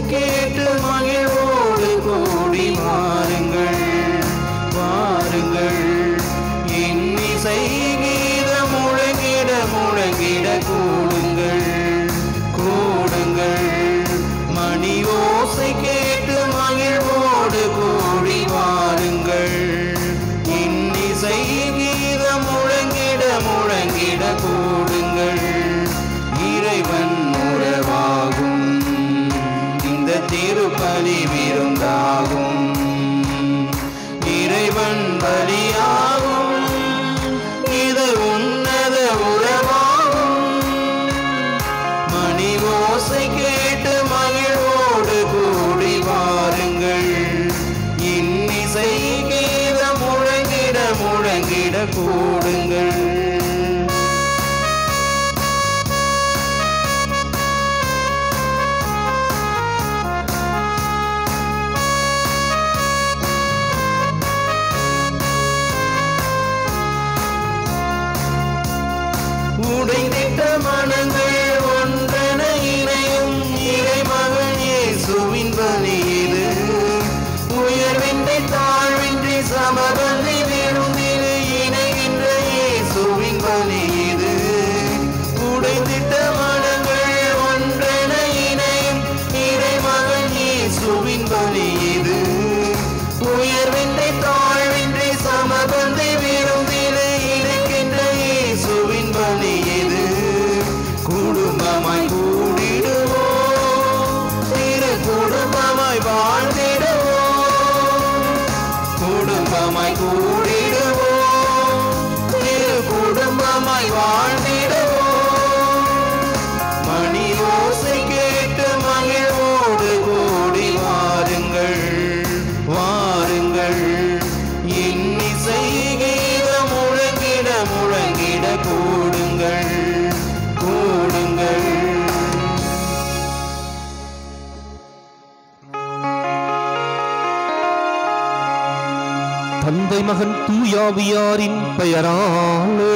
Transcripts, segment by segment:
கேட்டு மகிழ்வோடு கூடி வாருங்கள் வாருங்கள் இன்னிசை கீதம் முழங்கிட முழங்கிட கூடுங்கள் கூடுங்கள் மணி ஓசை கேட்டு மகிழ்வோடு கூடி வாருங்கள் இன்னிசை கீதம் முழங்கிட முழங்கிட கூடுங்கள் இறைவன் உறவாகும் இந்த திருப்பலி விருந்தாகும் இறைவன் பலியாகும் இது உன்னத உறவாகும் மணி ஓசை கேட்டு மகிழ்வோடு கூடி வாருங்கள் இன்னிசை கீதம் முழங்கிட முழங்கிட கூடுங்கள் உடைந்திட்ட மனங்கள் ஒன்றென இணையும் இறைமகன் இயேசுவின் பலி இது உயர்வின்றி தாழ்வின்றி சமபந்தி விருந்தில் இணைகின்ற இயேசுவின் பலி இது உடைந்திட்ட மனங்கள் ஒன்றென இணையும் இறைமகன் இயேசுவின் பலி இது உயர்வின்றி தாழ்வின்றி சமபந்தி விருந்தில் இருக்கின்ற இயேசுவின் பலி இது குடும்பமாய் கூடிடுவோம் திரு குடும்பமாய் வாழ்ந்திடுவோம் குடும்பமாய் கூடிடுவோம் திரு குடும்பமாய் வாழ்ந்திடுவோம் மணி ஓசை கேட்டு மகிழ்வோடு கூடி வாருங்கள் வாருங்கள் இன்னிசை கீதம் முழங்கிட முழங்கிட கூடுங்கள் கூடுங்கள் தந்தை மகன் தூயாவியாரின் பெயராலே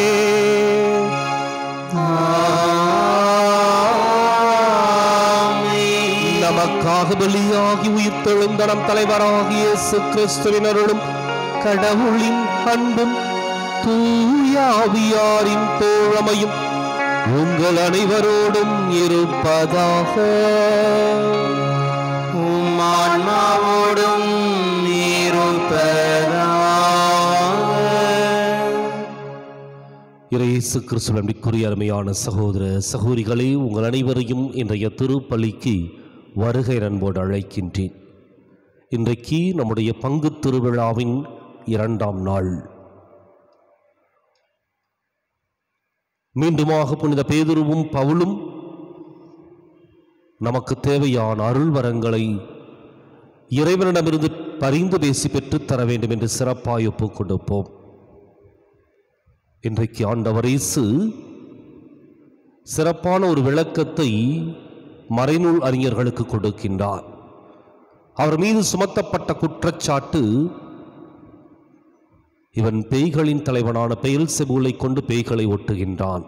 ஆமென். நமக்காக பலியாகி உயிர்த்தெழுந்த நம் தலைவராகிய இயேசு கிறிஸ்துவின் அருளும் கடவுளின் அன்பும் தூயாவியாரின் தோழமையும் உங்கள் அனைவரோடும் இருப்பதாக உம் ஆன்மாவோடும் இருப்பதாக இயேசு கிறிஸ்துவின் அன்பிற்குரிய அருமையான சகோதர சகோதரிகளே உங்கள் அனைவரையும் இன்றைய திருப்பலிக்கு வருகை அன்போடு அழைக்கின்றேன் இன்றைக்கு நம்முடைய பங்கு திருவிழாவின் இரண்டாம் நாள் மீண்டுமாக புனித பேதுருவும் பவுலும் நமக்கு தேவையான அருள் வரங்களை இறைவனிடமிருந்து பரிந்து பேசி பெற்றுத் தர வேண்டும் என்று சிறப்பாய் ஒப்புக் கொடுப்போம் இன்றைக்கு ஆண்டவர் இயேசு சிறப்பான ஒரு விளக்கத்தை மறைநூல் அறிஞர்களுக்கு கொடுக்கின்றார் அவர் மீது சுமத்தப்பட்ட குற்றச்சாட்டு இவன் பேய்களின் தலைவனான பெயல் செபூலை கொண்டு பேய்களை ஒட்டுகின்றான்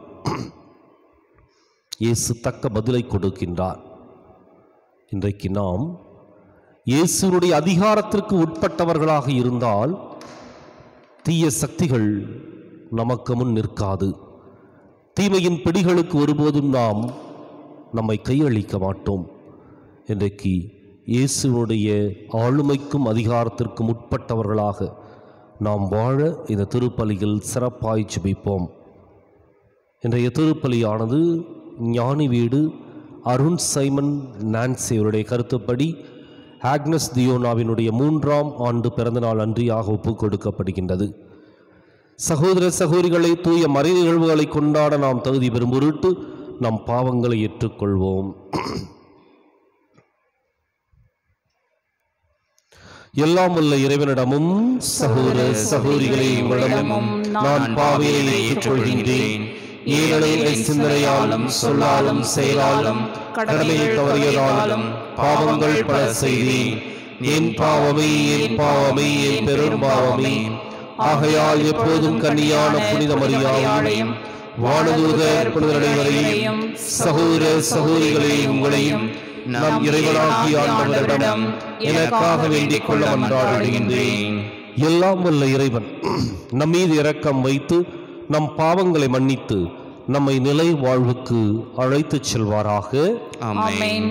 இயேசு தக்க பதிலை கொடுக்கின்றார் இன்றைக்கு நாம் இயேசுனுடைய அதிகாரத்திற்கு உட்பட்டவர்களாக இருந்தால் தீய சக்திகள் நமக்கு முன் நிற்காது தீமையின் பிடிகளுக்கு ஒருபோதும் நாம் நம்மை கையளிக்க மாட்டோம் இன்றைக்கு இயேசுனுடைய ஆளுமைக்கும் அதிகாரத்திற்கும் உட்பட்டவர்களாக நாம் வாழ இந்த திருப்பலியில் சிறப்பாய் ஜெபிப்போம் இன்றைய திருப்பலியானது ஞானி வீடு அருண் சைமன் நான்சி அவருடைய கருத்துப்படி ஆக்னஸ் தியோனாவினுடைய மூன்றாம் ஆண்டு பிறந்தநாள் அன்றியாக ஒப்புக் கொடுக்கப்படுகின்றது சகோதர சகோதரிகளை தூய மறை நிகழ்வுகளை கொண்டாட நாம் தகுதி பெறும் பொருட்டு நம் பாவங்களை ஏற்றுக்கொள்வோம் எல்லாம் உள்ள இறைவனிடமும் சகோதர சகோதரிகளை உங்களிடமும் நான் பாவையை ஏற்றுக்கொள்கின்றேன் ஏனெனில் சிந்தனையாலும் சொல்லாலும் செயலாலும் கடமையை தவறியதாலும் பாவங்கள் பல செய்தேன் என் பாவமே என் பாவமே என் பெரும் பாவமே ஆகையால் எப்போதும் கன்னியான புனித மரியாதையும் வானதூத புனிதரையும் சகோதர சகோதரிகளை உங்களையும் நம் இறைவனாகிய ஆண்டவரிடம் எனக்காக வேண்டிக் கொள்ள மன்றாடுகின்றேன் எல்லாம் வல்ல இறைவன் நம் மீது இரக்கம் வைத்து நம் பாவங்களை மன்னித்து நம்மை நிலை வாழ்வுக்கு அழைத்துச் செல்வாராக ஆமென்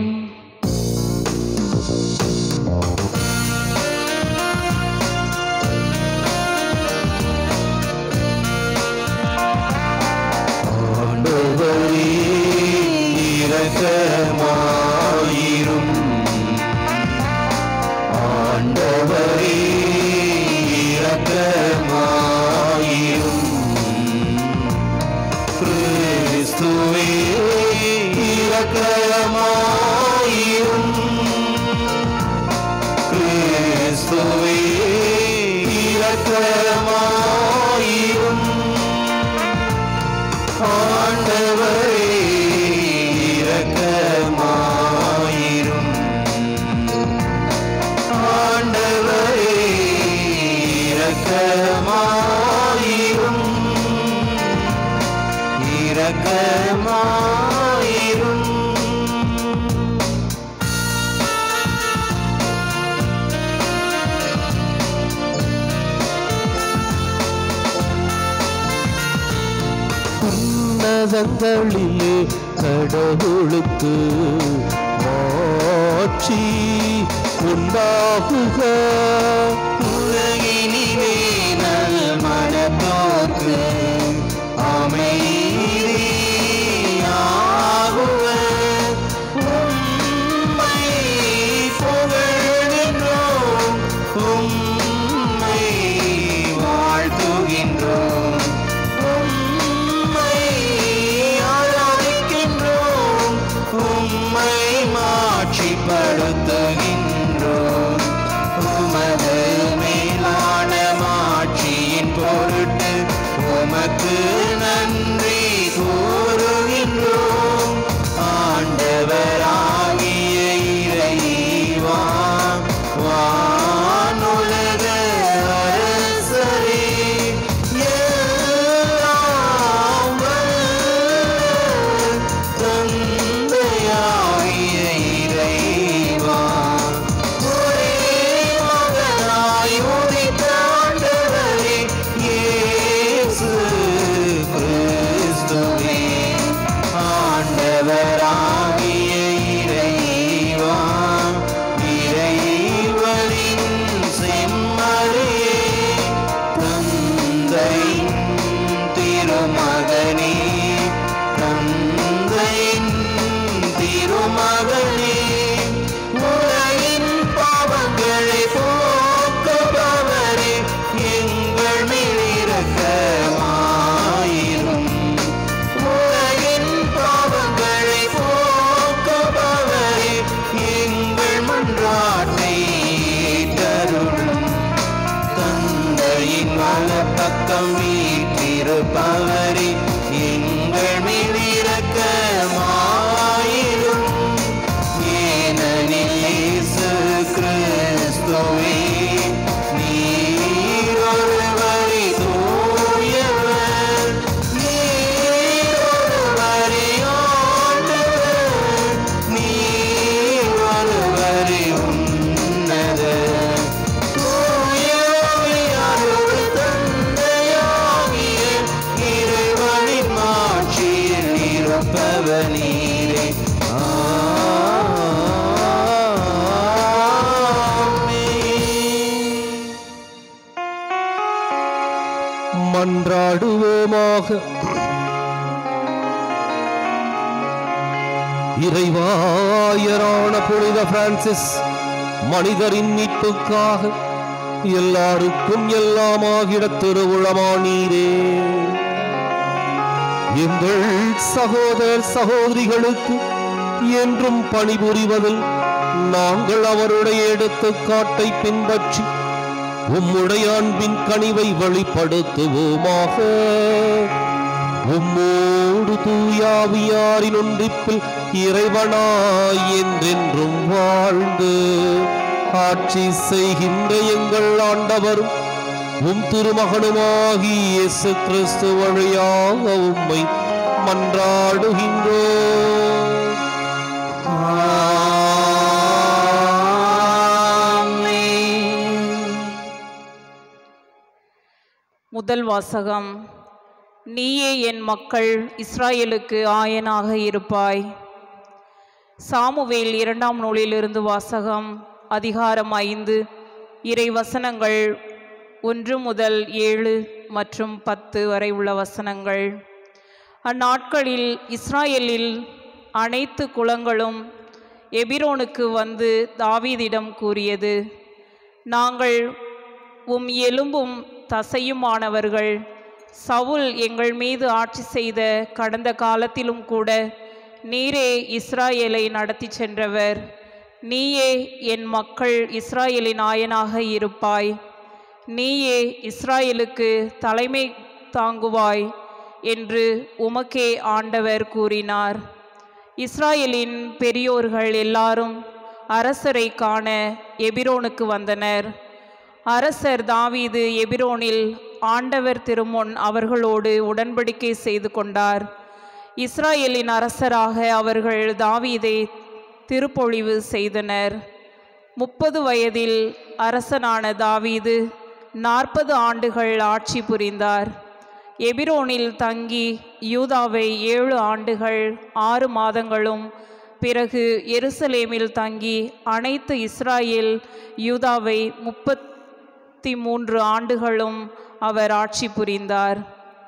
ஆண்டவரே இரக்கமாயிரும் ஆண்டவரே இரக்கமாயிரும் கிறிஸ்துவே இரக்கமாயிரும் கிறிஸ்துவே இரக்கமாயிரும் ஆண்டவரே இரக்கமாயிரும் ஆண்டவரே இரக்கமாயிரும் இரக்கமாயிரும் உன்னதங்களிலே கடவுளுக்கு மாட்சி உண்டாகுக உலகினிலே நல் மனத்தோர்க்கு அமைதியாகுக. உம்மை புகழ்கின்றோம், உம்மை வாழ்த்துகின்றோம், உம்மை ஆராதிக்கின்றோம், உம்மை மாட்சிப்படுத்துகின்றோம் உமது மேலான மாட்சியின் பொருட்டு உமக்கு நன்றி கூறுகின்றோம் ஆண்டவராகிய இறைவா வானுலக அரசரே எல்லாம் வல்ல தந்தையாகிய இறைவா ஒரே மகனாய் உதித்த ஆண்டவரே இயேசு கிறிஸ்துவே ஆண்டவராகிய இறைவா இறைவனின் செம்மறியே தந்தையின் திருமகனே தந்தையின் திருமகனே உலகின் பாவங்களை போக்குபவரே எங்கள் மேல் இரக்கமாயிரும் உலகின் பாவங்களை போக்குபவரே எங்கள் மன்றாட்டை தருளும் தந்தையின் வலப்பக்கம் வீற்றிருப்பவரே எங்கள் மேல் இரக்கமாயிரும் ஏனெனில் இயேசு கிறிஸ்துவே நீர் ஒருவரே தூயவர் நீர் ஒருவரே ஆண்டவர் நீர் ஒருவரே உன்னதர் தூயவையாரோடு தந்தையாகிய இறைவனின் மாட்சியில் இருப்பவர் நீரே ஆமென். மன்றாடுவோமாக இறைவாயரான புனித பிரான்சிஸ் மனிதரின் மீட்புக்காக எல்லாருக்கும் எல்லாமாகிட திருவுளமானீரே எங்கள் சகோதர சகோதரிகளுக்கு என்றும் பணிபுரிவதில் நாங்கள் அவருடைய எடுத்துக்காட்டை பின்பற்றி உம்முடைய அன்பின் கனிவை வெளிப்படுத்துவோமாக உம்மோடு தூயாவியாரின் ஒன்றிப்பில் இறைவனாய் என்றென்றும் வாழ்ந்து ஆட்சி செய்கின்ற எங்கள் ஆண்டவரும் உம் திருமகனுமாகி இயேசு கிறிஸ்து வழியாக உம்மை மன்றாடுகின்றோம் ஆமென். முதல் வாசகம் நீயே என் மக்கள் இஸ்ராயேலுக்கு ஆயனாக இருப்பாய் சாமுவேல் இரண்டாம் நூலிலிருந்து வாசகம் அதிகாரம் ஐந்து இறை வசனங்கள் ஒன்று முதல் ஏழு மற்றும் பத்து வரை உள்ள வசனங்கள் அந்நாட்களில் இஸ்ராயேலில் அனைத்து குலங்களும் எபிரோனுக்கு வந்து தாவீதிடம் கூறியது நாங்கள் உம் எலும்பும் தசையுமானவர்கள் சவுல் எங்கள் மீது ஆட்சி செய்த கடந்த காலத்திலும் கூட நீரே இஸ்ராயேலை நடத்தி சென்றவர் நீயே என் மக்கள் இஸ்ராயேலின் ஆயனாக இருப்பாய் நீயே இஸ்ராயேலுக்கு தலைமை தாங்குவாய் என்று உமக்கே ஆண்டவர் கூறினார் இஸ்ராயேலின் பெரியோர்கள் எல்லாரும் அரசரை காண எபிரோனுக்கு வந்தனர் அரசர் தாவீது எபிரோனில் ஆண்டவர் திருமுன் அவர்களோடு உடன்படிக்கை செய்து கொண்டார் இஸ்ராயேலின் அரசராக அவர்கள் தாவீதை திருப்பொழிவு செய்தனர் முப்பது வயதில் அரசனான தாவீது நாற்பது ஆண்டுகள் ஆட்சி புரிந்தார் எபிரோனில் தங்கி யூதாவை ஏழு ஆண்டுகள் ஆறு மாதங்களும் பிறகு எருசலேமில் தங்கி அனைத்து இஸ்ராயேல் யூதாவை முப்பத்தி மூன்று ஆண்டுகளும் அவர் ஆட்சி புரிந்தார்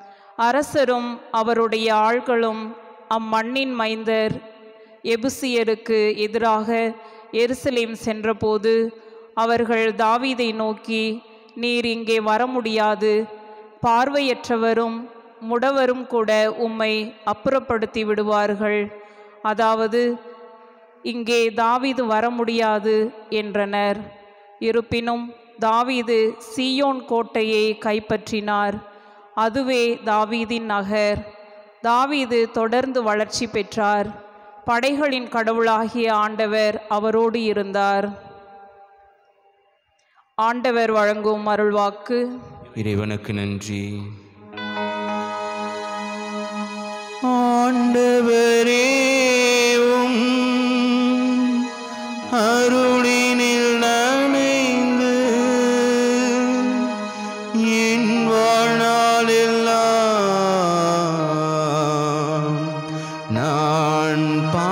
அரசரும் அவருடைய ஆள்களும் அம்மண்ணின் மைந்தர் எபுசியருக்கு எதிராக எருசலேம் சென்றபோது அவர்கள் தாவீதை நோக்கி நீர் இங்கே வர முடியாது பார்வையற்றவரும் முடவரும் கூட உம்மை அப்புறப்படுத்தி விடுவார்கள் அதாவது இங்கே தாவீது வர முடியாது என்றனர் இருப்பினும் தாவீது சீயோன் கோட்டையை கைப்பற்றினார் அதுவே தாவீதின் நகர் தாவீது தொடர்ந்து வளர்ச்சி பெற்றார் படைகளின் கடவுளாகிய ஆண்டவர் அவரோடு இருந்தார் ஆண்டவர் வழங்கும் அருள்வாக்கு இறைவனுக்கு நன்றி ஆண்டவரேவும் அருளினில் நனைந்து என் வாழ்நாளெல்லாம் நான்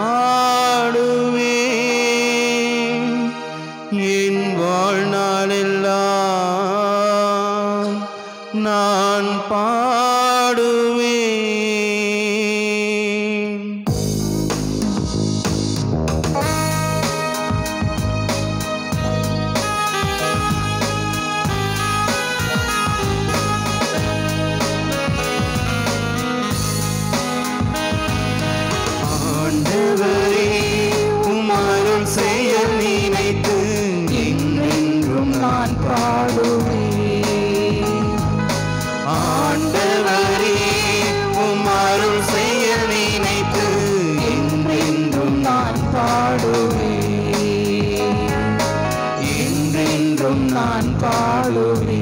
பாடுவேன் என் வாழ்நாளெல்லாம் நான் பாடுவேன் ஆண்டவரே உம் அருள் செய்ய நினைத்து என்றென்றும் நான் பாடுவேன் ஆண்டவரே உம் அருள் செய்ய நினைத்து என்றென்றும் நான் பாடுவேன் என்றென்றும் நான் பாடுவேன்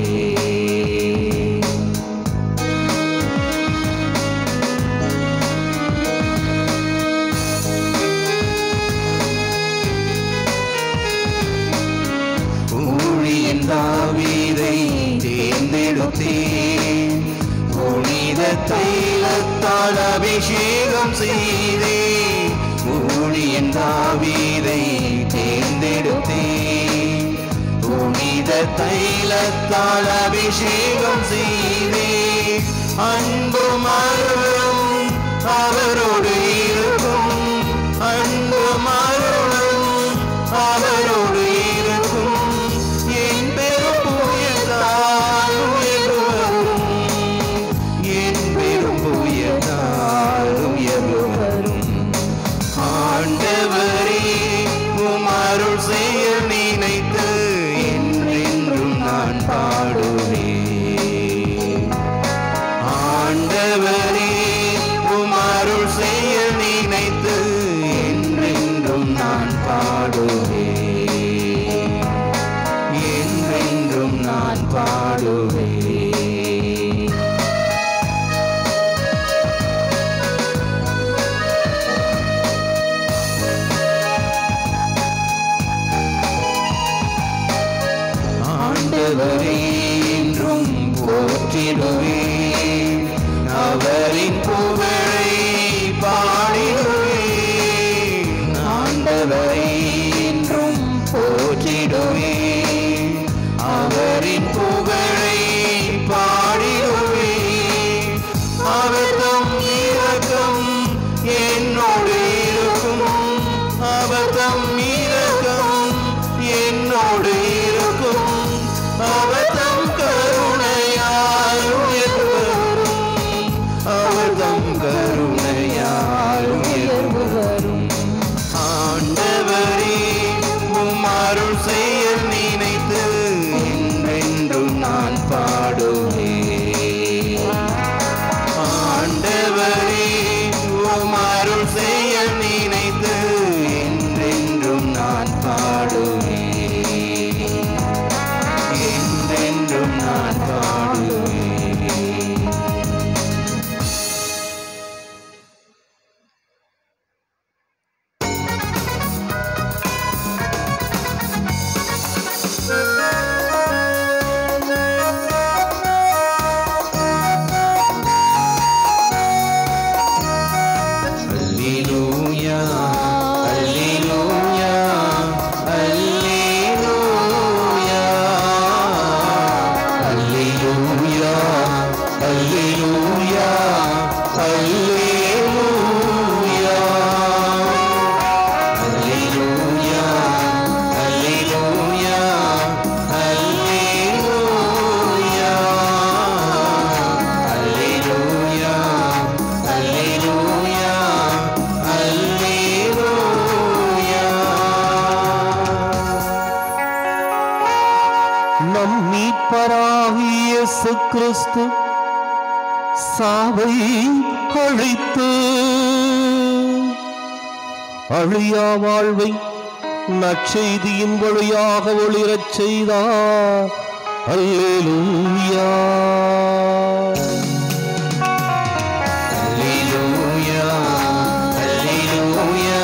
ஊழியன் தாவீதை தேர்ந்தெடுத்தேன் புனித தைலத்தால் அபிஷேகம் செய்தேன் ஊழியன் தாவீதை தேர்ந்தெடுத்தேன் புனித தைலத்தால் அபிஷேகம் செய்தேன் அன்பும் அருளும் அவரோடு இருக்கும் அன்பும் அருளும் அவரோடு இருக்கும் என் பெரும் புயலால் உயர்வு வரும் என் பெரும் புயலால் உயர்வு வரும் ஆண்டவரே உம் அருள் செய்ய நினைத்து என்றென்றும் நான் பாடுவேன் ஆண்டவரே போற்றிடுவேன் அவரின் புகழை பாடிடுவேன் ஆண்டவரை என்றும் போற்றிடுவேன் அவரின் புகழை பாடிடுவேன் அவர் தம் இரக்கம் என்னோடு இருக்கும் அவர் தம் இரக்கம் என்னோடு இருக்கும் அவர் தம் கருணையால் உயர்வு வரும் அவர் தம் கருணையால் உயர்வு வரும் ஆண்டவரே உம் அருள் செயல் நினைத்து என்றென்றும் நான் பாடுவேன் ஆண்டவரே உம் அருள் செயல் நினைத்து என்றென்றும் நான் பாடுவேன் என்றென்றும் நான் பாடுவேன் Alleluia, Alleluia, Alleluia, Alleluia, Alleluia, Alleluia, Alleluia, Alleluia, Alleluia, Alleluia, Alleluia. நம் மீட்பராகிய இயேசு கிறிஸ்து சாவை அழித்து அழியா வாழ்வை நற்செய்தியின் வழியாக ஒளிரச் செய்தார் அல்லேலூயா Alleluia, Alleluia,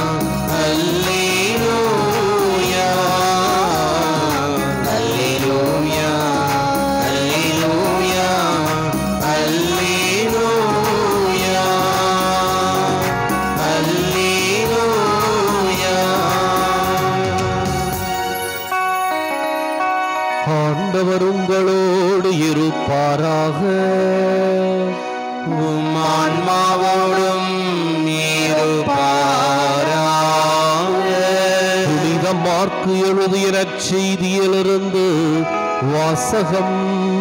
Alleluia, Alleluia, Alleluia, Alleluia, Alleluia. ஆண்டவர் உங்களோடு இருப்பாராக உம் ஆன்மாவோடும் இருப்பாராக. புனித மார்க்கு எழுதிய நற்செய்தியிலிருந்து வாசகம்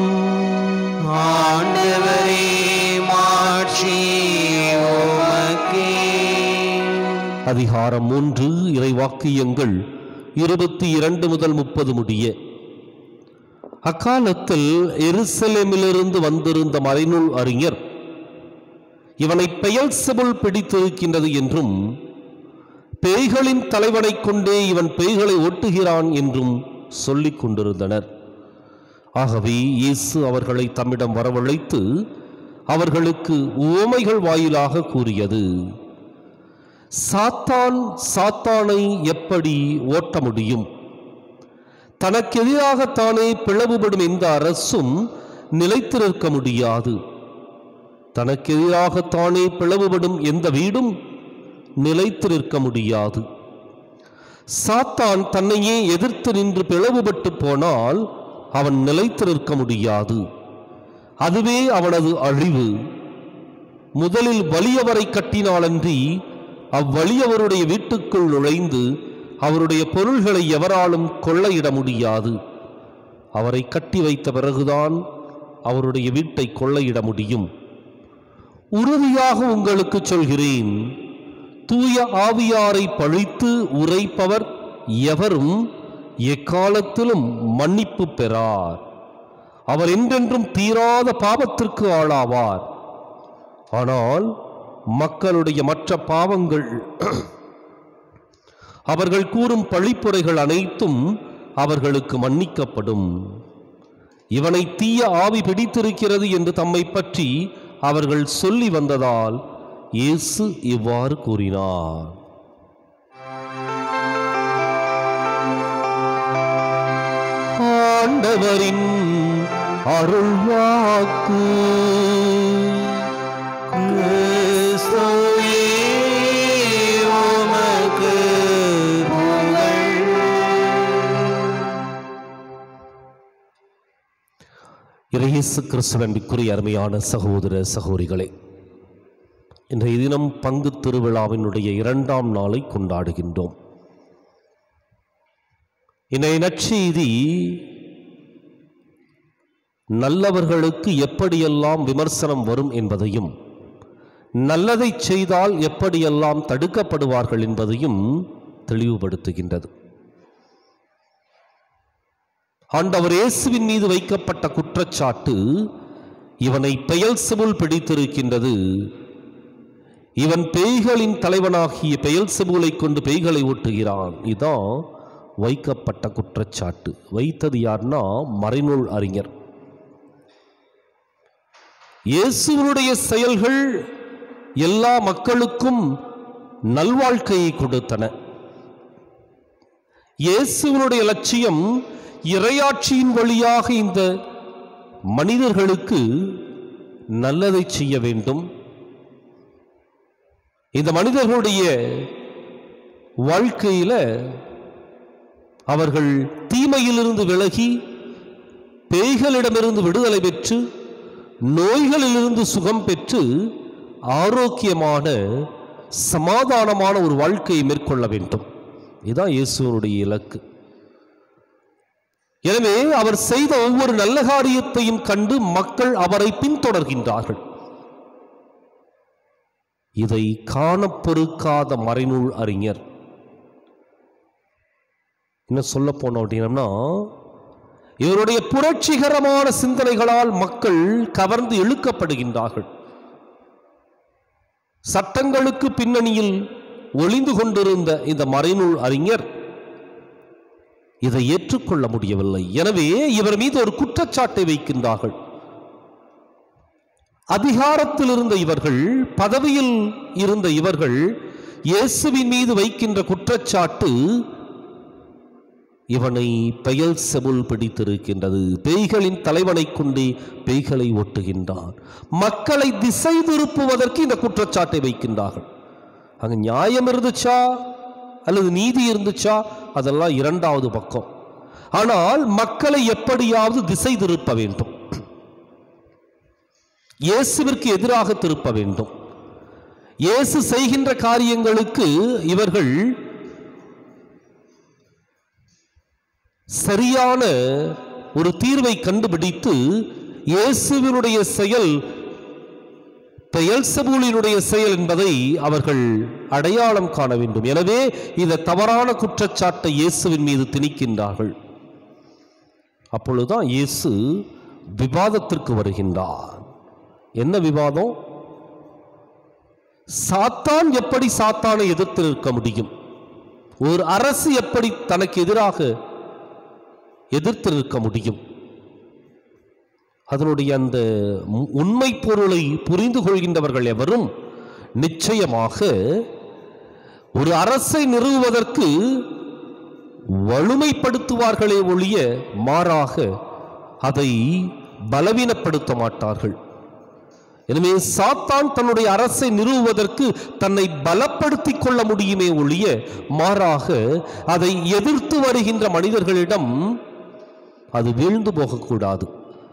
ஆண்டவரே மாட்சி உமக்கே. அதிகாரம் மூன்று இறைவாக்கியங்கள் இருபத்தி இரண்டு முதல் முப்பது முடிய அக்காலத்தில் எருசலேமிலிருந்து வந்திருந்த மறைநூல் அறிஞர் இவனை பெயல் செபுல் பிடித்திருக்கின்றது என்றும் பேய்களின் தலைவனைக் கொண்டே இவன் பேய்களை ஓட்டுகிறான் என்றும் சொல்லிக் கொண்டிருந்தனர் ஆகவே இயேசு அவர்களை தம்மிடம் வரவழைத்து அவர்களுக்கு உவமைகள் வாயிலாக கூறியது சாத்தான் சாத்தானை எப்படி ஓட்ட முடியும் தனக்கெதிராக தானே பிளவுபடும் எந்த அரசும் நிலைத்து நிற்க முடியாது தனக்கெதிராக தானே பிளவுபடும் எந்த வீடும் நிலைத்து நிற்க முடியாது சாத்தான் தன்னையே எதிர்த்து நின்று பிளவுபட்டு போனால் அவன் நிலைத்து நிற்க முடியாது அதுவே அவனது அழிவு முதலில் வலியவரை கட்டினாலன்றி அவ்வலியவருடைய வீட்டுக்குள் நுழைந்து அவருடைய பொருள்களை எவராலும் கொள்ளையிட முடியாது அவரை கட்டி வைத்த பிறகுதான் அவருடைய வீட்டை கொள்ளையிட முடியும் உறுதியாக உங்களுக்கு சொல்கிறேன் தூய ஆவியாரை பழித்து உரைப்பவர் எவரும் எக்காலத்திலும் மன்னிப்பு பெறார் அவர் என்றென்றும் தீராத பாவத்திற்கு ஆளாவார் ஆனால் மக்களுடைய மற்ற பாவங்கள் அவர்கள் கூறும் பழிப்புரைகள் அனைத்தும் அவர்களுக்கு மன்னிக்கப்படும் இவனை தீய ஆவி பிடித்திருக்கிறது என்று தம்மை பற்றி அவர்கள் சொல்லி வந்ததால் இயேசு இவ்வாறு கூறினார் ஆண்டவரின் அருள்வாக்கு கிறிஸ்துவே உமக்கு புகழ் இறையேசு கிறிஸ்துவன்பிற்குரிய அருமையான சகோதர சகோதரிகளே இன்றைய தினம் பங்கு திருவிழாவினுடைய இரண்டாம் நாளை கொண்டாடுகின்றோம் இன்றைய நற்செய்தி நல்லவர்களுக்கு எப்படியெல்லாம் விமர்சனம் வரும் என்பதையும் நல்லதை செய்தால் எப்படியெல்லாம் தடுக்கப்படுவார்கள் என்பதையும் தெளிவுபடுத்துகின்றது ஆண்டவர் இயேசுவின் மீது வைக்கப்பட்ட குற்றச்சாட்டு இவனை பெயல் செபுல் பிடித்திருக்கின்றது இவன் பேய்களின் தலைவனாகிய பெயல் செபுலை கொண்டு பேய்களை ஓட்டுகிறான் இதான் வைக்கப்பட்ட குற்றச்சாட்டு வைத்தது யார்னா மறைநூல் அறிஞர் இயேசுவனுடைய செயல்கள் எல்லா மக்களுக்கும் நல்வாழ்க்கையை கொடுத்தன இயேசுவனுடைய லட்சியம் இறையாட்சியின் வழியாக இந்த மனிதர்களுக்கு நல்லதை செய்ய வேண்டும் இந்த மனிதர்களுடைய வாழ்க்கையில அவர்கள் தீமையிலிருந்து விலகி பேய்களிடமிருந்து விடுதலை பெற்று நோய்களிலிருந்து சுகம் பெற்று ஆரோக்கியமான சமாதானமான ஒரு வாழ்க்கையை மேற்கொள்ள வேண்டும் இதுதான் இயேசுவனுடைய இலக்கு எனவே அவர் செய்த ஒவ்வொரு நல்ல காரியத்தையும் கண்டு மக்கள் அவரை பின்தொடர்கின்றார்கள் இதை காணப் பொறுக்காத மறைநூல் அறிஞர் என்ன சொல்ல போனோம் அப்படின்னம்னா இவருடைய புரட்சிகரமான சிந்தனைகளால் மக்கள் கவர்ந்து இழுக்கப்படுகின்றார்கள் சட்டங்களுக்கு பின்னணியில் ஒளிந்து கொண்டிருந்த இந்த மறைநூல் அறிஞர் இதை ஏற்றுக்கொள்ள முடியவில்லை எனவே இவர் மீது ஒரு குற்றச்சாட்டை வைக்கின்றார்கள் அதிகாரத்தில் இருந்த இவர்கள் பதவியில் இருந்த இவர்கள் இயேசுவின் மீது வைக்கின்ற குற்றச்சாட்டு இவனை பெயல் செபுல் பிடித்திருக்கின்றது பேய்களின் தலைவனை கொண்டே பேய்களை ஒட்டுகின்றான் மக்களை திசை திருப்புவதற்கு இந்த குற்றச்சாட்டை வைக்கின்றார்கள் அங்க நியாயம் இருந்துச்சா அல்லது நீதி இருந்துச்சா அதெல்லாம் இரண்டாவது பக்கம் ஆனால் மக்களை எப்படியாவது திசை திருப்ப வேண்டும் இயேசுவிற்கு எதிராக திருப்ப வேண்டும் இயேசு செய்கின்ற காரியங்களுக்கு இவர்கள் சரியான ஒரு தீர்வை கண்டுபிடித்து இயேசுவினுடைய செயல் பெயல்சபூலினுடைய செயல் என்பதை அவர்கள் அடையாளம் காண வேண்டும் எனவே இந்த தவறான குற்றச்சாட்டை இயேசுவின் மீது திணிக்கின்றார்கள் அப்பொழுதுதான் இயேசு விவாதத்திற்கு வருகின்றார் என்ன விவாதம் சாத்தான் எப்படி சாத்தானை எதிர்த்து நிற்க முடியும் ஒரு அரசு எப்படி தனக்கு எதிராக எதிர்த்து நிற்க முடியும் அதனுடைய அந்த உ- உண்மை பொருளை புரிந்து கொள்கின்றவர்கள் எவரும் நிச்சயமாக ஒரு அரசை நிறுவுவதற்கு வலுமைப்படுத்துவார்களே ஒழிய மாறாக அதை பலவீனப்படுத்த மாட்டார்கள் எனவே சாத்தான் தன்னுடைய அரசை நிறுவுவதற்கு தன்னை பலப்படுத்திக் கொள்ள முடியுமே ஒழிய மாறாக அதை எதிர்த்து வருகின்ற மனிதர்களிடம் அது வீழ்ந்து போகக்கூடாது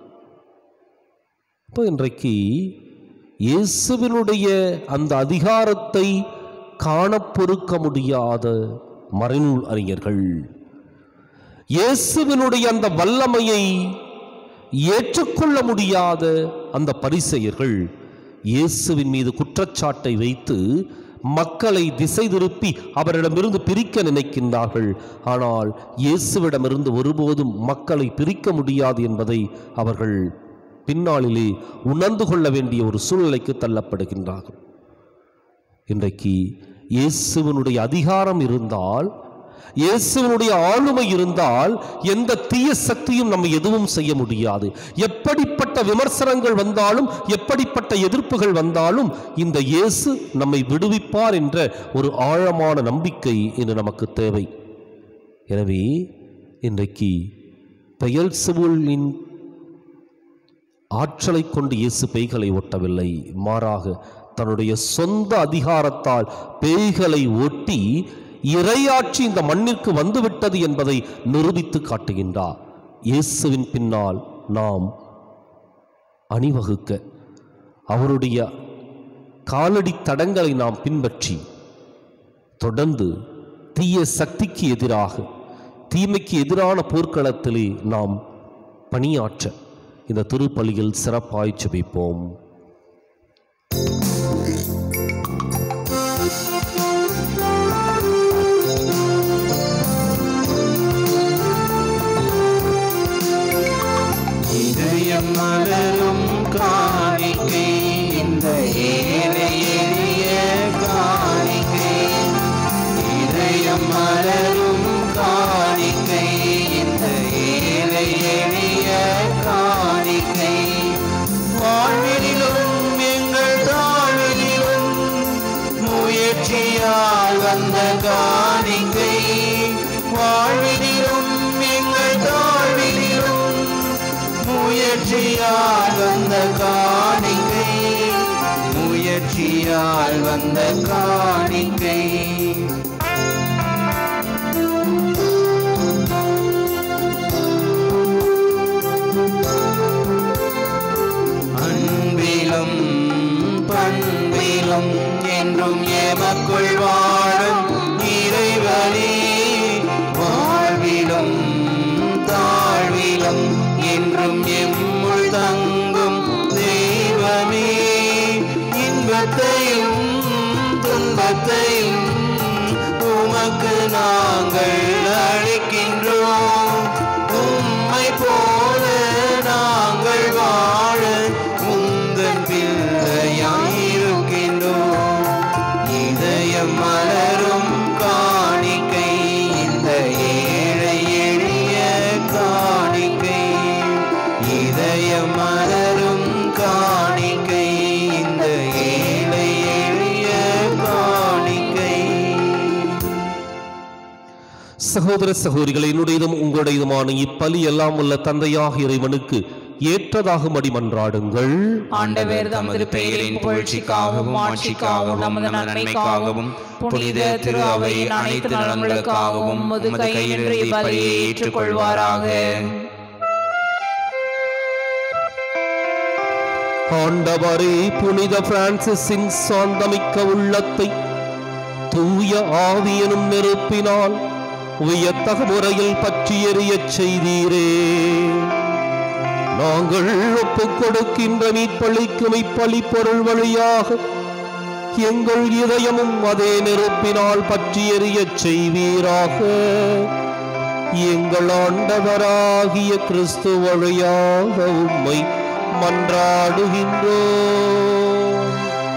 இப்போ இன்றைக்கு இயேசுவினுடைய அந்த அதிகாரத்தை காண பொறுக்க முடியாத மறைநூல் அறிஞர்கள் இயேசுவினுடைய அந்த வல்லமையை ஏற்றுக்கொள்ள முடியாத அந்த பரிசெயர்கள் இயேசுவின் மீது குற்றச்சாட்டை வைத்து மக்களை திசை திருப்பி அவரிடமிருந்து பிரிக்க நினைக்கின்றார்கள் ஆனால் இயேசுவிடமிருந்து ஒருபோதும் மக்களை பிரிக்க முடியாது என்பதை அவர்கள் பின்னாளிலே உணர்ந்து கொள்ள வேண்டிய ஒரு சூழ்நிலைக்கு தள்ளப்படுகின்றார்கள் இன்றைக்கு இயேசுவினுடைய அதிகாரம் இருந்தால் இயேசுவினுடைய ஆளுமை இருந்தால் எந்த தீய சக்தியும் நம்ம எதுவும் செய்ய முடியாது எப்படிப்பட்ட விமர்சனங்கள் வந்தாலும் எப்படிப்பட்ட எதிர்ப்புகள் வந்தாலும் இந்த இயேசு நம்மை விடுவிப்பார் என்ற ஒரு ஆழமான நம்பிக்கை இன்று நமக்கு தேவை எனவே இன்றைக்கு பெயல்செபூலின் ஆற்றலை கொண்டு இயேசு பேய்களை ஓட்டவில்லை மாறாக தன்னுடைய சொந்த அதிகாரத்தால் பேய்களை ஓட்டி இறையாட்சி இந்த மண்ணிற்கு வந்துவிட்டது என்பதை நிரூபித்து காட்டுகின்றார் இயேசுவின் பின்னால் நாம் அணிவகுக்க அவருடைய காலடி தடங்களை நாம் பின்பற்றி தொடர்ந்து தீய சக்திக்கு எதிராக தீமைக்கு எதிரான போர்க்களத்திலே நாம் பணியாற்ற இந்த திருப்பலியில் சிறப்பாய் ஜெபிப்போம் இதயம் மலரும் காணிக்கை இந்த ஏழை எளிய காணிக்கை இதயம் மலரும் காணிக்கை இந்த ஏழை எளிய காணிக்கை வாழ்விலும் எங்கள் தாழ்விலும் முயற்சியால் வந்த காணிக்கை வாழ்விலும் எங்கள் தாழ்விலும் முயற்சியால் வந்த காணிக்கை முயற்சியால் வந்த காணிக்கை அன்பிலும் பண்பிலும் என்றும் எமக்குள் வாழும் இறைவனே வாழ்விலும் தாழ்விலும் என்றும் எம்முள் தங்கும் தெய்வமே இன்பத்தையும் துன்பத்தையும் உமக்கு நாங்கள் அழைக்கின்றோம் உம்மை போல நாங்கள் வாழ உந்தன் பிள்ளையாயிருக்கின்றோம் இதயம் மலரும் காணிக்கை இந்த ஏழை எளிய காணிக்கை இதயம் மலரும் காணிக்கை இந்த ஏழை எளிய காணிக்கை சகோதர சகோதரிகளை என்னுடையதும் உங்களுடையதுமான இப்பலி எல்லாம் உள்ள தந்தையாக இறைவனுக்கு ஏற்றதாகும்படி மன்றாடுங்கள் ஆண்டவர் தமது பெயரின் புகழ்ச்சிக்காகவும் ஆட்சிக்காகவும் நமது நன்மைக்காகவும் புனித திரு அவையின் அனைத்து நலன்களுக்காகவும் முது கையில் பலியை ஏற்றுக்கொள்வாராக ஆண்டவரே புனித பிரான்சிஸின் சாந்தமிக்க உள்ளத்தை தூய ஆவியனும் நெருப்பினால் உயத்தக முறையில் பற்றி எறியச் செய்தீரே நாங்கள் ஒப்புக் கொடுக்கின்ற மீட்பளிக்கும் இப்பலி பொருள் வழியாக எங்கள் இதயமும் அதே நெருப்பினால் பற்றி எறியச் செய்வீராக எங்கள் ஆண்டவராகிய கிறிஸ்து வழியாக உம்மை மன்றாடுகின்றோம்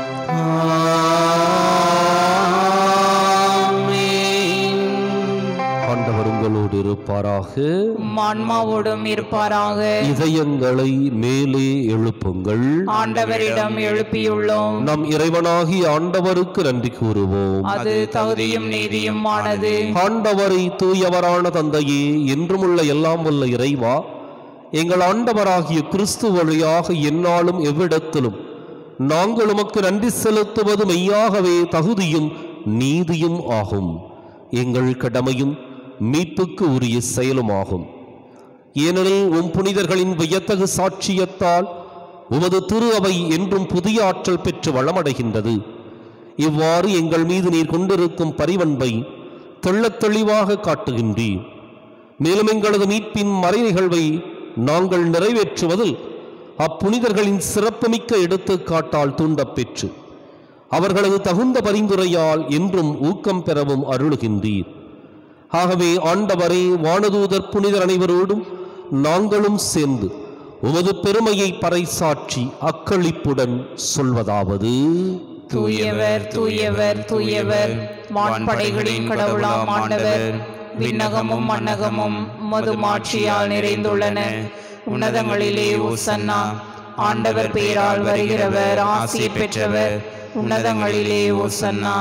ஆண்டவர் உங்களோடு இருப்பாராக உம் ஆன்மாவோடும் இருப்பாராக இதயங்களை மேலே எழுப்புங்கள் ஆண்டவரிடம் எழுப்பியுள்ளோம் நம் இறைவனாகி ஆண்டவருக்கு நன்றி கூறுவோம் அது தகுதியும் நீதியும் ஆனது ஆண்டவரை தூயவரான தந்தையே என்றுமுள்ள எல்லாம் வல்ல இறைவா எங்கள் ஆண்டவராகிய கிறிஸ்து வழியாக எந்நாளும் எவ்விடத்திலும் நாங்கள் உமக்கு நன்றி செலுத்துவது மெய்யாகவே தகுதியும் நீதியும் ஆகும் எங்கள் கடமையும் மீட்புக்கு உரிய செயலுமாகும் ஏனெனில் உம் புனிதர்களின் வியத்தகு சாட்சியத்தால் உமது திரு அவை என்றும் புதிய ஆற்றல் பெற்று வளமடைகின்றது இவ்வாறு எங்கள் மீது நீர் கொண்டிருக்கும் பரிவன்பை தெள்ளத் தெளிவாக காட்டுகின்றீர் மேலும் எங்களது மீட்பின் மறை நிகழ்வை நாங்கள் நிறைவேற்றுவதில் அப்புனிதர்களின் சிறப்புமிக்க எடுத்துக்காட்டால் தூண்டப் பெற்று அவர்களது தகுந்த பரிந்துரையால் என்றும் ஊக்கம் பெறவும் அருளுகின்றீர் ஆகவே ஆண்டவரே வானதூதர் புனிதர் அனைவரோடும் நாங்களும் சேர்ந்து உமது பெருமையை பறைசாற்றி அக்களிப்புடன் சொல்வதாவது தூயவர் தூயவர் தூயவர் வான்படைகளின் கடவுளாம் ஆண்டவர் விண்ணகமும் மன்னகமும் உமது மாட்சியால் நிறைந்துள்ளன உன்னதங்களிலே ஓசன்னா ஆண்டவர் பெயரால் வருகிறவர் ஆசி பெற்றவர் உன்னதங்களிலே ஓசன்னா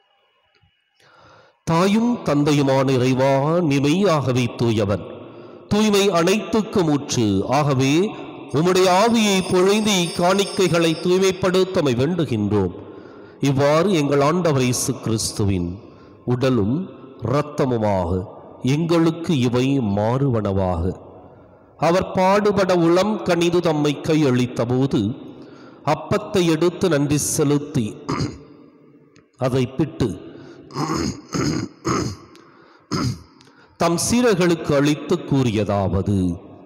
தாயும் தந்தையுமான இறைவா நிமையாகவே தூயவன் தூய்மை அனைத்துக்கும் ஊற்று ஆகவே உம்முடைய ஆவியை பொழிந்து இக்காணிக்கைகளை தூய்மைப்படுத்தமை வேண்டுகின்றோம் இவ்வாறு எங்கள் ஆண்டவர் இயேசு கிறிஸ்துவின் உடலும் இரத்தமுமாக எங்களுக்கு இவை மாறுவனவாக அவர் பாடுபட உளம் கனிது தம்மை கையளித்தபோது அப்பத்தை எடுத்து நன்றி செலுத்தி அதை பிட்டு தம் சீரர்களுக்கு அளித்து கூறியதாவது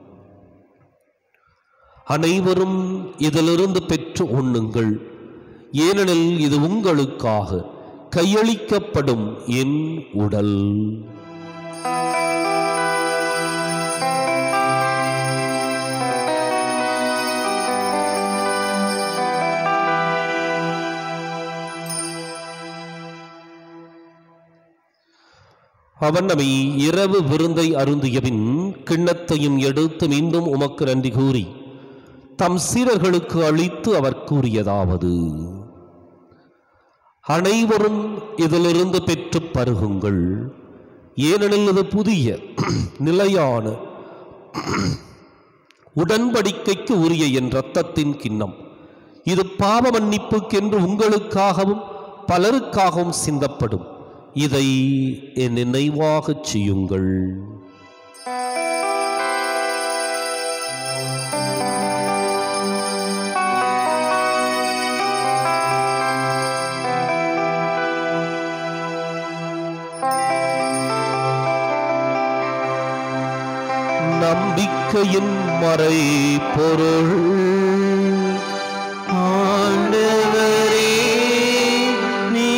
அனைவரும் இதிலிருந்து பெற்று உண்ணுங்கள் ஏனெனில் இது உங்களுக்காக கையளிக்கப்படும் என் உடல் அவன் நம்மை இரவு விருந்தை அருந்தியபின் கிண்ணத்தையும் எடுத்து மீண்டும் உமக்கு நன்றி கூறி தம் சீரர்களுக்கு அளித்து அவர் கூறியதாவது அனைவரும் இதிலிருந்து பெற்று பருகுங்கள் ஏனெனில் இது புதிய நிலையான உடன்படிக்கைக்கு உரிய என் இரத்தத்தின் கிண்ணம் இது பாவ மன்னிப்புக்கென்று உங்களுக்காகவும் பலருக்காகவும் சிந்தப்படும் இதை என் நினைவாகச் செய்யுங்கள் நம்பிக்கையின் மறை பொருள் ஆண்டவரே நீ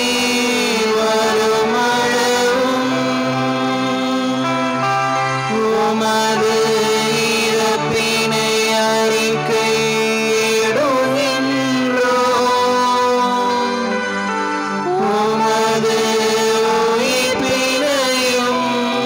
வருமளவும் உமது இறப்பினை அறிக்கையிடுகின்றோம் உமது உயிர்ப்பினையும்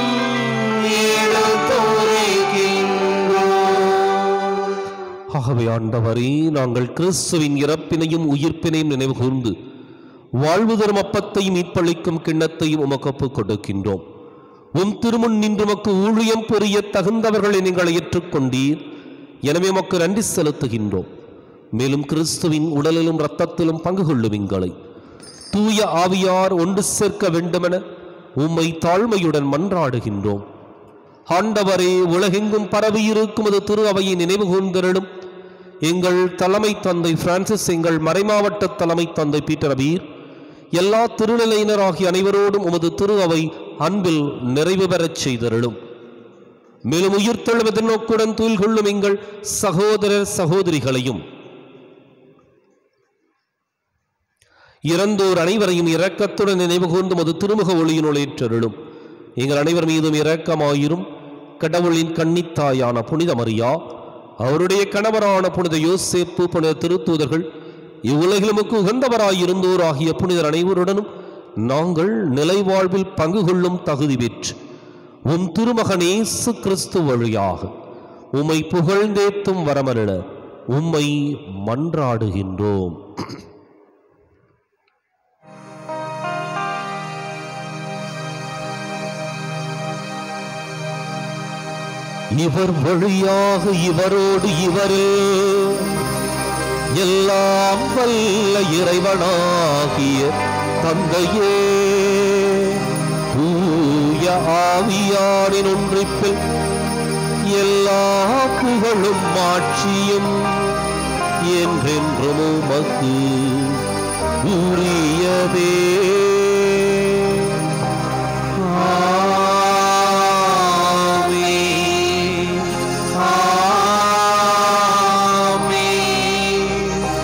எடுத்துரைக்கின்றோம் ஆகவே ஆண்டவரே நாங்கள் கிறிஸ்துவின் இறப்பினையும் உயிர்ப்பினையும் நினைவு கூர்ந்து வாழ்வு தரும் அப்பத்தையும் மீட்பளிக்கும் கிண்ணத்தையும் உமக்கு ஒப்புக் கொடுக்கின்றோம் உம் திருமுன் நின்று உமக்கு ஊழியம் புரிய தகுந்தவர்களை நீங்கள் ஏற்றுக்கொண்டீர் எனவே உமக்கு நன்றி செலுத்துகின்றோம் மேலும் கிறிஸ்துவின் உடலிலும் இரத்தத்திலும் பங்கு கொள்ளும் எங்களை தூய ஆவியார் ஒன்று சேர்க்க வேண்டுமென உம்மை தாழ்மையுடன் மன்றாடுகின்றோம் ஆண்டவரே உலகெங்கும் பரவியிருக்கும் அது திரு அவையை நினைவு கூர்ந்திரலும் எங்கள் தலைமை தந்தை பிரான்சிஸ் எங்கள் மறைமாவட்ட தலைமை தந்தை பீட்டர் அபீர் எல்லா திருநிலையினராகிய அனைவரோடும் உமது திரு அவை அன்பில் நிறைவு பெறச் செய்தருளும் மேலும் உயிர்த்தெழும் எதிர்நோக்குடன் தூள் கொள்ளும் எங்கள் சகோதரர் சகோதரிகளையும் இறந்தோர் அனைவரையும் இரக்கத்துடன் நினைவு கூர்ந்து மது திருமுக ஒளியினுள் ஏற்றருளும் எங்கள் அனைவர் மீதும் இரக்கமாயிரும் கடவுளின் கன்னித்தாயான புனித மரியா அவருடைய கணவரான புனித யோசேப்பு புனித திருத்தூதர்கள் இவ்வுலகிலுமுக்கு உகந்தவராயிருந்தோர் ஆகிய புனிதர் அனைவருடனும் நாங்கள் நிலைவாழ்வில் பங்கு கொள்ளும் தகுதி பெற்று உம் திருமகனேசு கிறிஸ்து வழியாக உம்மை புகழ்ந்தேத்தும் வரமருள உம்மை மன்றாடுகின்றோம் இவர் வழியாக இவரோடு இவரே எல்லாம் வல்ல இறைவனாகிய தந்தையே தூய ஆவியாரின் ஒன்றிப்பில் எல்லா புகழும் மாட்சியும் என்றென்றும் உமக்கு உரியதே ஆமென். ஆமென்.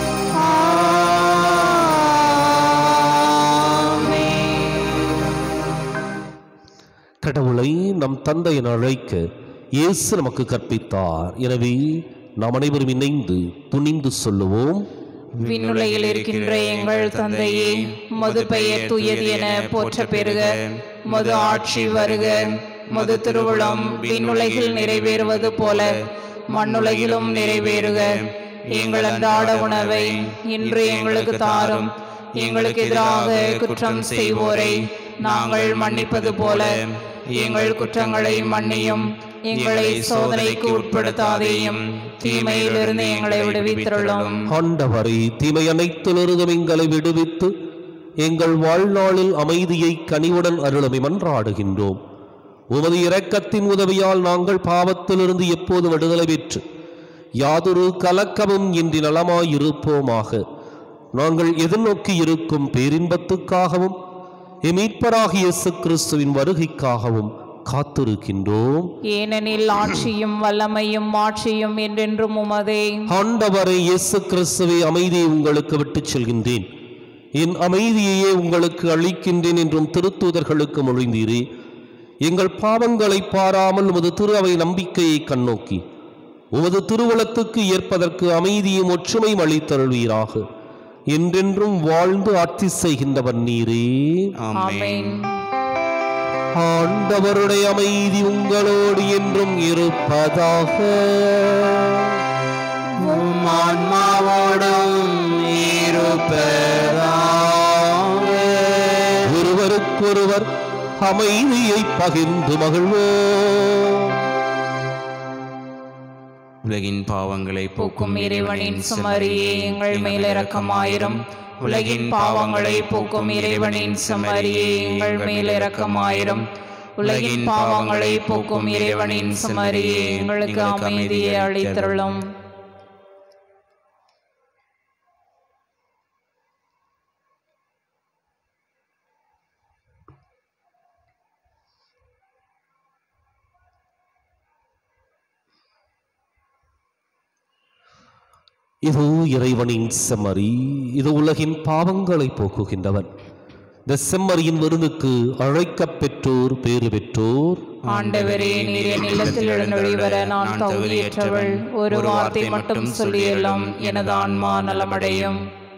கடவுளை நம் தந்தை என அழைக்க இயேசு நமக்கு கற்பித்தார் எனவே நாம் அனைவரும் இணைந்து துணிந்து சொல்லுவோம் விண்ணுலகில் இருக்கின்ற எங்கள் தந்தையே மது பெயர் தூயது என போற்ற பெறுக மது ஆட்சி வருக மது திருவுளம் விண்ணுலகில் நிறைவேறுவது போல மண்ணுலகிலும் நிறைவேறுக எங்கள் அன்றாட உணவை இன்று எங்களுக்கு தாரும் எங்களுக்கு எதிராக குற்றம் செய்வோரை நாங்கள் மன்னிப்பது போல எங்கள் குற்றங்களை மன்னியும் எங்களை சோதனைக்கு உட்படுத்தாதேயும் தீமையிலிருந்து எங்களை விடுவித்தருளும் ஆண்டவரை தீமை அனைத்திலிருந்தும் எங்களை விடுவித்து எங்கள் வாழ்நாளில் அமைதியை கனிவுடன் அருளமை மன்றாடுகின்றோம் உமது இரக்கத்தின் உதவியால் நாங்கள் பாவத்திலிருந்து எப்போது விடுதலை பெற்று யாதொரு கலக்கமும் இன்றி நலமாயிருப்போமாக நாங்கள் எதிர்நோக்கி இருக்கும் பேரின்பத்துக்காகவும் எமீட்பராகிய இயேசு கிறிஸ்துவின் வருகைக்காகவும் காத்திருக்கின்றோம் ஏனெனில் ஆட்சியும் வல்லமையும் மாட்சியும் என்றென்றும் உமதே ஆண்டவரை இயேசு கிறிஸ்துவை அமைதியை உங்களுக்கு விட்டுச் செல்கின்றேன் என் அமைதியையே உங்களுக்கு அளிக்கின்றேன் என்றும் திருத்தூதர்களுக்கு மொழிந்தீரே எங்கள் பாவங்களை பாராமல் உமது திரு அவை நம்பிக்கையை கண்ணோக்கி உமது திருவுளத்துக்கு ஏற்பதற்கு அமைதியும் ஒற்றுமையும் அளித்தருள்வீராக என்றென்றும் வாழ்ந்து ஆட்சி செய்கின்றவர் நீரே ஆமென் ஆண்டவருடைய அமைதி உங்களோடு என்றும் இருப்பதாக உம் ஆன்மாவோடும் இருப்பதாக ஒருவருக்கொருவர் அமைதியை பகிர்ந்து மகிழ்வோம் உலகின் பாவங்களை போக்கும் இறைவனின் சுமரியே எங்கள் மேல் இரக்கமாயிரும் உலகின் பாவங்களை போக்கும் இறைவனின் சுமரியே எங்கள் மேல் இரக்கமாயிரும் உலகின் பாவங்களை போக்கும் இறைவனின் சுமரியே எங்களுக்கு அமைதியை அளித்தருளும் இது இறைவனின் செம்மறி இது உலகின் பாவங்களை போக்குகின்றவன் இந்த செம்மறியின் விருந்துக்கு அழைக்கப் பெற்றோர் பேறு பெற்றோர் ஆண்டவரே நீர் என் இல்லத்தில் எழுந்தொழி வர நான் தகுதியற்றவள் ஒரு வார்த்தை மட்டும் சொல்லியெல்லாம் எனது ஆன்மா நலமடையும்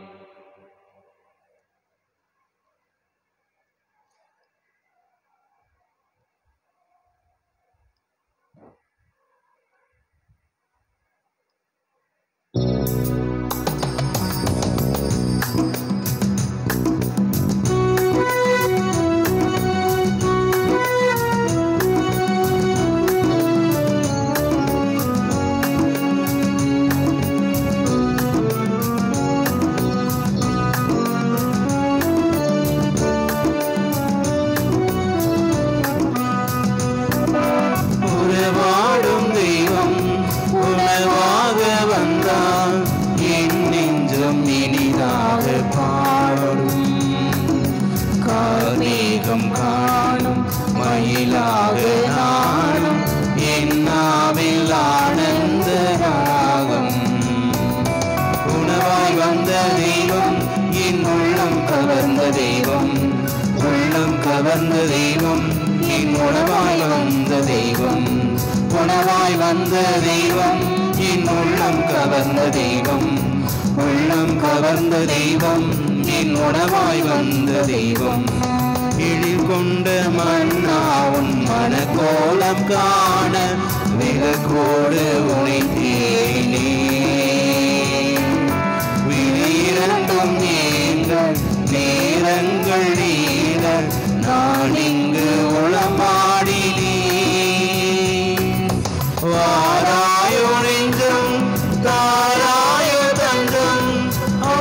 உறவாடும் தெய்வம் உணவாக வந்தால் என் நெஞ்சம் இனிதாக பாடும் கார்மேகம் காணும் மயிலாக நாடும் என்னாவில் ஆனந்த ராகம் உணவாய் வந்த தெய்வம் என் உள்ளம் கவர்ந்த தெய்வம் உள்ளம் கவர்ந்த தெய்வம் என் உணவாய் வந்த தெய்வம் உணவாய் வந்த தெய்வம் என் உள்ளம் கவர்ந்த தெய்வம் உள்ளம் கவர்ந்த தெய்வம் என் உணவாய் வந்த தெய்வம் எழில் கொண்ட மன்னா உன் மனக்கோலம் காண விலக்கோடு உனைத்தேனே விழிரண்டும் நீங்கள் நேரங்கள் நீர நான் இங்கு உளமாடினேன் வாராயோ நெஞ்சம் தாராயோ தஞ்சம் ஆ.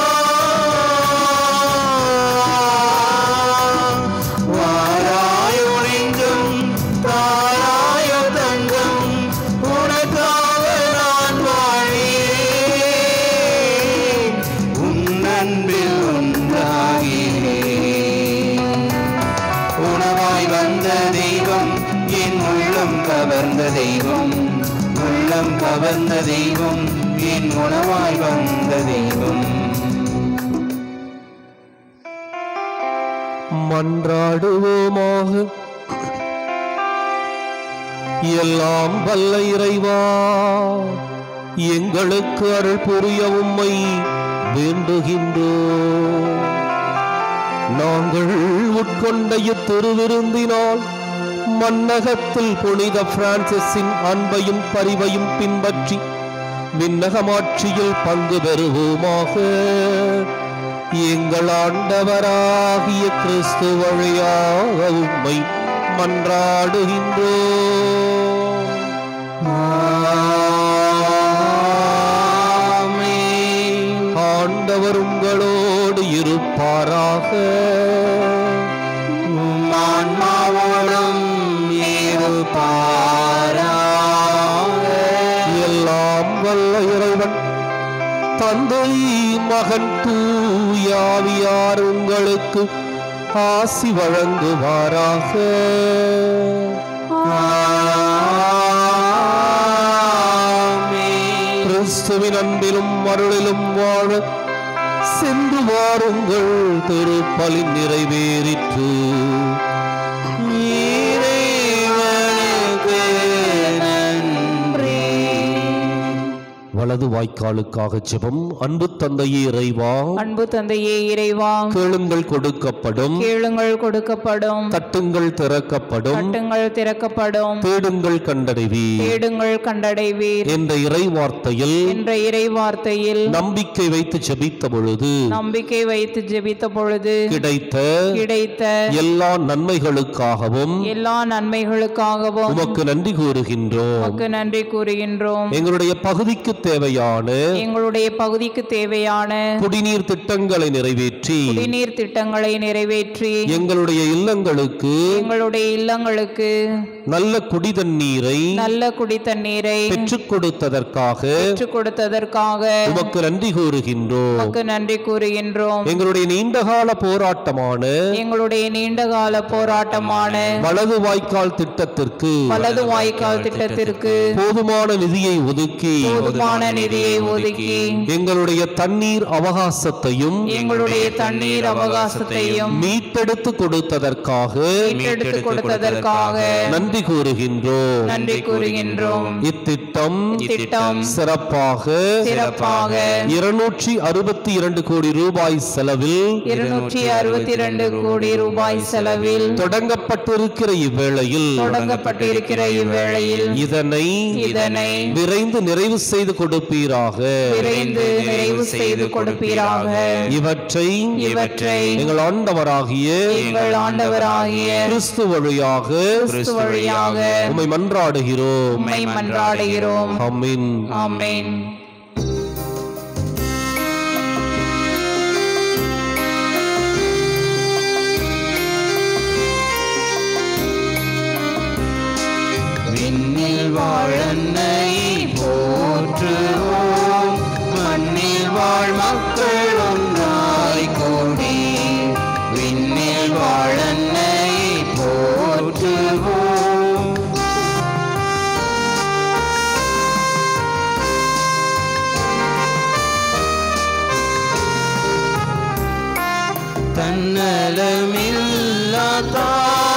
வாராயோ நெஞ்சம் தாராயோ தஞ்சம் உனக்காக நான் வாழ்கிறேன் உன் அன்பில் ஒன்றாகிறேன் உணவாய் வந்த தெய்வம் என் உள்ளம் கவர்ந்த தெய்வம் உள்ளம் கவர்ந்த தெய்வம் என் உணவாய் வந்த தெய்வம் மன்றாடுவோமாக எல்லாம் வல்ல இறைவா எங்களுக்கு அருள் புரிய உம்மை வேண்டுகின்றோம் நாங்கள் உட்கொண்ட இத்திருவிருந்தினால் மன்னகத்தில் புனித பிரான்சிஸின் அன்பையும் பரிவையும் பின்பற்றி விண்ணகமாட்சியில் பங்கு பெறுவோமாக எங்கள் ஆண்டவராகிய கிறிஸ்து வழியாக உம்மை மன்றாடுகின்றோம் உங்களோடு இருப்பாராக உம் ஆன்மாவோடும் இருப்பாராக எல்லாம் வல்ல இறைவன் தந்தை மகன் தூயாவியார் உங்களுக்கு ஆசி வழங்குவாராக ஆமென். கிறிஸ்துவின் அன்பிலும் அருளிலும் வாழ சென்று வாருங்கள் திருப்பலின் நிறைவேறிற்று இறைவனுக்கு நன்றி வலது வாய்க்காலுக்காக ஜெபம் அன்பு தந்தையே இறைவா அன்பு தந்தையே இறைவா கேளுங்கள் கொடுக்கப்படும் கேளுங்கள் கொடுக்கப்படும் தட்டுங்கள் திறக்கப்படும் தட்டுங்கள் திறக்கப்படும் தேடுங்கள் கண்டடைவீர் தேடுங்கள் கண்டடைவீர் என்ற இறை வார்த்தையில் என்ற இறை வார்த்தையில் நம்பிக்கை வைத்து ஜெபித்த பொழுது நம்பிக்கை வைத்து ஜெபித்த பொழுது கிடைத்த கிடைத்த எல்லா நன்மைகளுக்காகவும் எல்லா நன்மைகளுக்காகவும் உமக்கு நன்றி கூறுகின்றோம் உமக்கு நன்றி கூறுகின்றோம் எங்களுடைய பகுதிக்கு தேவையான எங்களுடைய பகுதிக்கு தேவையான குடிநீர் திட்டங்களை நிறைவேற்றி குடிநீர் திட்டங்களை நிறைவேற்றி எங்களுடைய இல்லங்களுக்கு எங்களுடைய இல்லங்களுக்கு நல்ல குடிதண்ணீரை நல்ல குடி தண்ணீரை பெற்றுக் கொடுத்ததற்காக பெற்றுக் கொடுத்ததற்காக உமக்கு நன்றி கூறுகின்றோம் உமக்கு நன்றி கூறுகின்றோம் எங்களுடைய நீண்டகால போராட்டமான எங்களுடைய நீண்டகால போராட்டமான வலது வாய்க்கால் திட்டத்திற்கு வலது வாய்க்கால் திட்டத்திற்கு போதுமான நிதியை ஒதுக்கி போதுமான நிதியை ஒதுக்கி எங்களுடைய தண்ணீர் அவகாசத்தையும் எங்களுடைய தண்ணீர் அவகாசத்தையும் மீட்டெடுத்து கொடுத்ததற்காக மீட்டெடுத்து கொடுத்ததற்காக நன்றி கூறுகின்றோம் நன்றி கூறுகின்றோம் இத்திட்டம் திட்டம் சிறப்பாக சிறப்பாக இருநூற்றி அறுபத்தி இரண்டு கோடி ரூபாய் செலவில் இருநூற்றி அறுபத்தி இரண்டு கோடி ரூபாய் செலவில் தொடங்கப்பட்டிருக்கிற இவ்வேளையில் தொடங்கப்பட்டிருக்கிற இவ்வேளையில் இதனை இதனை விரைந்து நிறைவு செய்து கொடுப்பீராக விரைந்து நிறைவு செய்து கொடுப்பீராக இவற்றை இவற்றை எங்கள் ஆண்டவராகிய எங்கள் ஆண்டவராகிய கிறிஸ்து வழியாக கிறிஸ்து வழியாக உம்மை மன்றாடுகிறோம் உம்மை மன்றாடுகிறோம் ஆமென் ஆமென் விண்ணில் வாழன்னை போற்றுவோம் மண்ணில் வாழ் மக்கள் ஒன்றாய் கூடி விண்ணில் வாழன்னை போற்றுவோம் தன்னலமில்லா தாய்